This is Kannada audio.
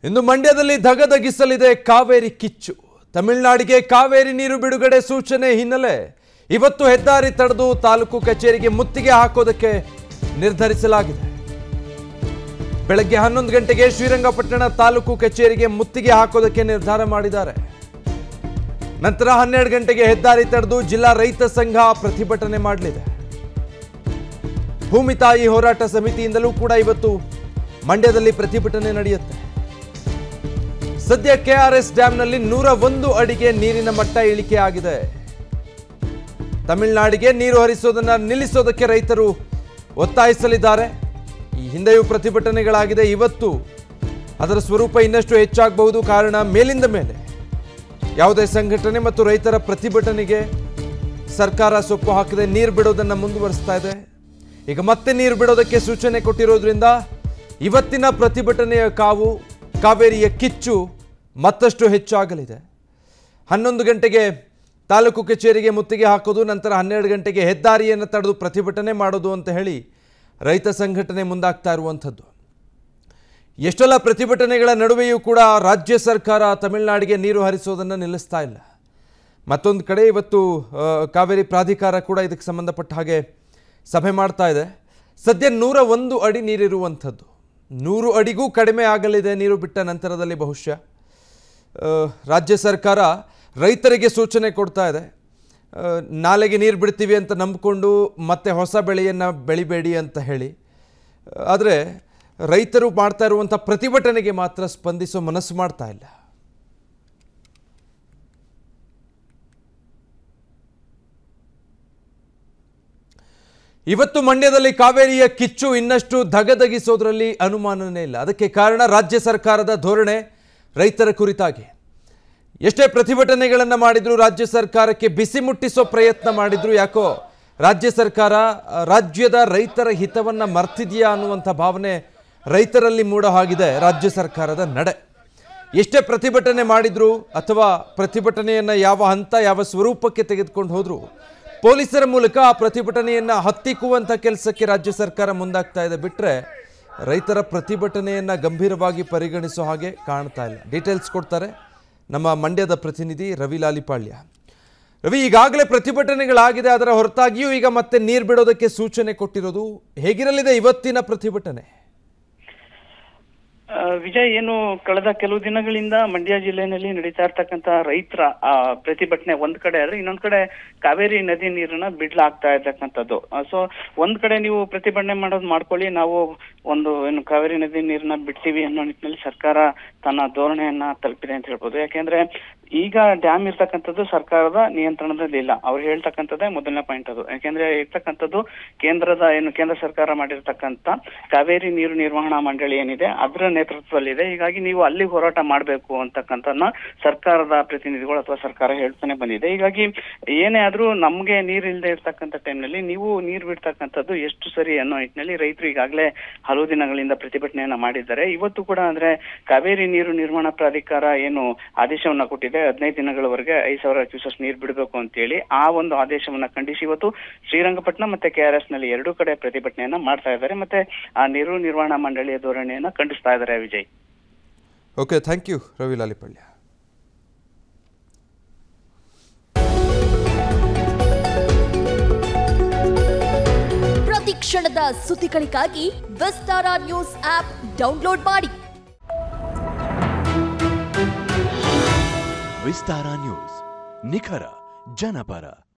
ಇಂದು ಮಂಡ್ಯದಲ್ಲಿ ಧಗಧಗಿಸಲಿದೆ ಕಾವೇರಿ ಕಿಚ್ಚು ತಮಿಳುನಾಡಿಗೆ ಕಾವೇರಿ ನೀರು ಬಿಡುಗಡೆ ಸೂಚನೆ ಹಿನ್ನೆಲೆ ಇವತ್ತು ಹೆದ್ದಾರಿ ತಡೆದು ತಾಲೂಕು ಕಚೇರಿಗೆ ಮುತ್ತಿಗೆ ಹಾಕೋದಕ್ಕೆ ನಿರ್ಧರಿಸಲಾಗಿದೆ ಬೆಳಗ್ಗೆ ಹನ್ನೊಂದು ಗಂಟೆಗೆ ಶ್ರೀರಂಗಪಟ್ಟಣ ತಾಲೂಕು ಕಚೇರಿಗೆ ಮುತ್ತಿಗೆ ಹಾಕೋದಕ್ಕೆ ನಿರ್ಧಾರ ಮಾಡಿದ್ದಾರೆ ನಂತರ ಹನ್ನೆರಡು ಗಂಟೆಗೆ ಹೆದ್ದಾರಿ ತಡೆದು ಜಿಲ್ಲಾ ರೈತ ಸಂಘ ಪ್ರತಿಭಟನೆ ಮಾಡಲಿದೆ ಭೂಮಿ ತಾಯಿ ಹೋರಾಟ ಸಮಿತಿಯಿಂದಲೂ ಕೂಡ ಇವತ್ತು ಮಂಡ್ಯದಲ್ಲಿ ಪ್ರತಿಭಟನೆ ನಡೆಯುತ್ತೆ ಸದ್ಯ ಕೆಆರ್ಎಸ್ ಡ್ಯಾಂನಲ್ಲಿ ನೂರ ಒಂದು ಅಡಿಗೆ ನೀರಿನ ಮಟ್ಟ ಇಳಿಕೆ ಆಗಿದೆ ತಮಿಳುನಾಡಿಗೆ ನೀರು ಹರಿಸೋದನ್ನ ನಿಲ್ಲಿಸೋದಕ್ಕೆ ರೈತರು ಒತ್ತಾಯಿಸಲಿದ್ದಾರೆ ಈ ಹಿಂದೆಯೂ ಪ್ರತಿಭಟನೆಗಳಾಗಿದೆ ಇವತ್ತು ಅದರ ಸ್ವರೂಪ ಇನ್ನಷ್ಟು ಹೆಚ್ಚಾಗಬಹುದು ಕಾರಣ ಮೇಲಿಂದ ಮೇಲೆ ಯಾವುದೇ ಸಂಘಟನೆ ಮತ್ತು ರೈತರ ಪ್ರತಿಭಟನೆಗೆ ಸರ್ಕಾರ ಸೊಪ್ಪು ಹಾಕದೆ ನೀರು ಬಿಡೋದನ್ನು ಮುಂದುವರಿಸ್ತಾ ಇದೆ ಈಗ ಮತ್ತೆ ನೀರು ಬಿಡೋದಕ್ಕೆ ಸೂಚನೆ ಕೊಟ್ಟಿರೋದ್ರಿಂದ ಇವತ್ತಿನ ಪ್ರತಿಭಟನೆಯ ಕಾವು ಕಾವೇರಿಯ ಕಿಚ್ಚು ಮತ್ತಷ್ಟು ಹೆಚ್ಚಾಗಲಿದೆ ಹನ್ನೊಂದು ಗಂಟೆಗೆ ತಾಲೂಕು ಕಚೇರಿಗೆ ಮುತ್ತಿಗೆ ಹಾಕೋದು ನಂತರ ಹನ್ನೆರಡು ಗಂಟೆಗೆ ಹೆದ್ದಾರಿಯನ್ನು ತಡೆದು ಪ್ರತಿಭಟನೆ ಮಾಡೋದು ಅಂತ ಹೇಳಿ ರೈತ ಸಂಘಟನೆ ಮುಂದಾಗ್ತಾ ಇರುವಂಥದ್ದು ಎಷ್ಟೆಲ್ಲ ಪ್ರತಿಭಟನೆಗಳ ನಡುವೆಯೂ ಕೂಡ ರಾಜ್ಯ ಸರ್ಕಾರ ತಮಿಳುನಾಡಿಗೆ ನೀರು ಹರಿಸೋದನ್ನು ನಿಲ್ಲಿಸ್ತಾ ಇಲ್ಲ ಮತ್ತೊಂದು ಕಡೆ ಇವತ್ತು ಆ, ಕಾವೇರಿ ಪ್ರಾಧಿಕಾರ ಕೂಡ ಇದಕ್ಕೆ ಸಂಬಂಧಪಟ್ಟ ಹಾಗೆ ಸಭೆ ಮಾಡ್ತಾ ಇದೆ ಸದ್ಯ ನೂರ ಒಂದು ಅಡಿ ನೀರಿರುವಂಥದ್ದು ನೂರು ಅಡಿಗೂ ಕಡಿಮೆ ಆಗಲಿದೆ ನೀರು ಬಿಟ್ಟ ನಂತರದಲ್ಲಿ ಬಹುಶಃ ಆ, ರಾಜ್ಯ ಸರ್ಕಾರ ರೈತರಿಗೆ ಸೂಚನೆ ಕೊಡ್ತಾ ಇದೆ ಆ, ನಾಲೆಗೆ ನೀರು ಬಿಡ್ತೀವಿ ಅಂತ ನಂಬಿಕೊಂಡು ಮತ್ತೆ ಹೊಸ ಬೆಳೆಯನ್ನು ಬೆಳಿಬೇಡಿ ಅಂತ ಹೇಳಿ ಆದರೆ ರೈತರು ಮಾಡ್ತಾ ಇರುವಂಥ ಪ್ರತಿಭಟನೆಗೆ ಮಾತ್ರ ಸ್ಪಂದಿಸೋ ಮನಸ್ಸು ಮಾಡ್ತಾ ಇಲ್ಲ ಇವತ್ತು ಮಂಡ್ಯದಲ್ಲಿ ಕಾವೇರಿಯ ಕಿಚ್ಚು ಇನ್ನಷ್ಟು ಧಗಧಗಿಸೋದ್ರಲ್ಲಿ ಅನುಮಾನನೇ ಇಲ್ಲ ಅದಕ್ಕೆ ಕಾರಣ ರಾಜ್ಯ ಸರ್ಕಾರದ ಧೋರಣೆ ರೈತರ ಕುರಿತಾಗಿ ಎಷ್ಟೇ ಪ್ರತಿಭಟನೆಗಳನ್ನು ಮಾಡಿದ್ರು ರಾಜ್ಯ ಸರ್ಕಾರಕ್ಕೆ ಬಿಸಿ ಮುಟ್ಟಿಸೋ ಪ್ರಯತ್ನ ಮಾಡಿದ್ರು ಯಾಕೋ ರಾಜ್ಯ ಸರ್ಕಾರ ಆ, ರಾಜ್ಯದ ರೈತರ ಹಿತವನ್ನ ಮರ್ತಿದೆಯಾ ಅನ್ನುವಂಥ ಭಾವನೆ ರೈತರಲ್ಲಿ ಮೂಡೋ ಹಾಗಿದೆ ರಾಜ್ಯ ಸರ್ಕಾರದ ನಡೆ ಎಷ್ಟೇ ಪ್ರತಿಭಟನೆ ಮಾಡಿದ್ರು ಅಥವಾ ಪ್ರತಿಭಟನೆಯನ್ನ ಯಾವ ಹಂತ ಯಾವ ಸ್ವರೂಪಕ್ಕೆ ತೆಗೆದುಕೊಂಡು ಹೋದ್ರು ಪೊಲೀಸರ ಮೂಲಕ ಆ ಪ್ರತಿಭಟನೆಯನ್ನ ಹತ್ತಿಕ್ಕುವಂಥ ಕೆಲಸಕ್ಕೆ ರಾಜ್ಯ ಸರ್ಕಾರ ಮುಂದಾಗ್ತಾ ಇದೆ ಬಿಟ್ರೆ ರೈತರ ಪ್ರತಿಭಟನೆಯನ್ನ ಗಂಭೀರವಾಗಿ ಪರಿಗಣಿಸೋ ಹಾಗೆ ಕಾಣ್ತಾ ಇಲ್ಲ ಡೀಟೇಲ್ಸ್ ಕೊಡ್ತಾರೆ ನಮ್ಮ ಮಂಡ್ಯದ ಪ್ರತಿನಿಧಿ ರವಿ ಲಾಲಿಪಾಳ್ಯ ರವಿ ಈಗಾಗಲೇ ಪ್ರತಿಭಟನೆಗಳಾಗಿದೆ ಅದರ ಹೊರತಾಗಿಯೂ ಈಗ ಮತ್ತೆ ನೀರು ಬಿಡೋದಕ್ಕೆ ಸೂಚನೆ ಕೊಟ್ಟಿರೋದು ಹೇಗಿರಲಿದೆ ಇವತ್ತಿನ ಪ್ರತಿಭಟನೆ ಆ, ವಿಜಯ್ ಏನು ಕಳೆದ ಕೆಲವು ದಿನಗಳಿಂದ ಮಂಡ್ಯ ಜಿಲ್ಲೆನಲ್ಲಿ ನಡೀತಾ ಇರ್ತಕ್ಕಂತ ರೈತರ ಆ, ಪ್ರತಿಭಟನೆ ಒಂದ್ ಕಡೆ ಆದ್ರೆ ಇನ್ನೊಂದ್ ಕಡೆ ಕಾವೇರಿ ನದಿ ನೀರನ್ನ ಬಿಡ್ಲಾಗ್ತಾ ಇರ್ತಕ್ಕಂಥದ್ದು ಸೊ ಒಂದ್ ಕಡೆ ನೀವು ಪ್ರತಿಭಟನೆ ಮಾಡೋದು ಮಾಡ್ಕೊಳ್ಳಿ ನಾವು ಒಂದು ಏನು ಕಾವೇರಿ ನದಿ ನೀರನ್ನ ಬಿಡ್ತೀವಿ ಅನ್ನೋ ನಿಟ್ಟಿನಲ್ಲಿ ಸರ್ಕಾರ ತನ್ನ ಧೋರಣೆಯನ್ನ ತಲುಪಿದೆ ಅಂತ ಹೇಳ್ಬೋದು ಯಾಕೆಂದ್ರೆ ಈಗ ಡ್ಯಾಮ್ ಇರ್ತಕ್ಕಂಥದ್ದು ಸರ್ಕಾರದ ನಿಯಂತ್ರಣದಲ್ಲಿ ಇಲ್ಲ ಅವ್ರು ಹೇಳ್ತಕ್ಕಂಥದ್ದೇ ಮೊದಲನೇ ಪಾಯಿಂಟ್ ಅದು ಯಾಕೆಂದ್ರೆ ಇರ್ತಕ್ಕಂಥದ್ದು ಕೇಂದ್ರದ ಏನು ಕೇಂದ್ರ ಸರ್ಕಾರ ಮಾಡಿರ್ತಕ್ಕಂಥ ಕಾವೇರಿ ನೀರು ನಿರ್ವಹಣಾ ಮಂಡಳಿ ಏನಿದೆ ಅದರ ನೇತೃತ್ವದಲ್ಲಿದೆ ಹೀಗಾಗಿ ನೀವು ಅಲ್ಲಿ ಹೋರಾಟ ಮಾಡಬೇಕು ಅಂತಕ್ಕಂಥದ್ದನ್ನ ಸರ್ಕಾರದ ಪ್ರತಿನಿಧಿಗಳು ಅಥವಾ ಸರ್ಕಾರ ಹೇಳ್ತಾನೆ ಬಂದಿದೆ ಹೀಗಾಗಿ ಏನೇ ಆದ್ರೂ ನಮ್ಗೆ ನೀರ್ ಇಲ್ಲದೆ ಇರ್ತಕ್ಕಂಥ ಟೈಮ್ನಲ್ಲಿ ನೀವು ನೀರ್ ಬಿಡ್ತಕ್ಕಂಥದ್ದು ಎಷ್ಟು ಸರಿ ಅನ್ನೋ ನಿಟ್ಟಿನಲ್ಲಿ ರೈತರು ಈಗಾಗಲೇ ಹಲವು ದಿನಗಳಿಂದ ಪ್ರತಿಭಟನೆಯನ್ನ ಮಾಡಿದ್ದಾರೆ ಇವತ್ತು ಕೂಡ ಅಂದ್ರೆ ಕಾವೇರಿ ನೀರು ನಿರ್ವಹಣಾ ಪ್ರಾಧಿಕಾರ ಏನು ಆದೇಶವನ್ನ ಕೊಟ್ಟಿದೆ ಹದಿನೈದು ದಿನಗಳವರೆಗೆ ಐದು ಸಾವಿರ ಕ್ಯೂಸಸ್ ನೀರು ಬಿಡಬೇಕು ಅಂತೇಳಿ ಆ ಒಂದು ಆದೇಶವನ್ನ ಖಂಡಿಸಿ ಇವತ್ತು ಶ್ರೀರಂಗಪಟ್ಟಣ ಮತ್ತೆ ಕೆಆರ್ಎಸ್ ನಲ್ಲಿ ಎರಡೂ ಕಡೆ ಪ್ರತಿಭಟನೆಯನ್ನ ಮಾಡ್ತಾ ಇದ್ದಾರೆ ಮತ್ತೆ ಆ ನೀರು ನಿರ್ವಹಣಾ ಮಂಡಳಿಯ ಧೋರಣೆಯನ್ನ ಖಂಡಿಸ್ತಾ ಇದ್ದಾರೆ Vijay okay thank you Ravi Lalipalya ಪ್ರತಿ ಕ್ಷಣದ ಸುದ್ದಿಗಳಿಗಾಗಿ ವಿಸ್ತಾರ ನ್ಯೂಸ್ ಆಪ್ ಡೌನ್ಲೋಡ್ ಮಾಡಿ ವಿಸ್ತಾರ ನ್ಯೂಸ್ ನಿಖರ ಜನಪರ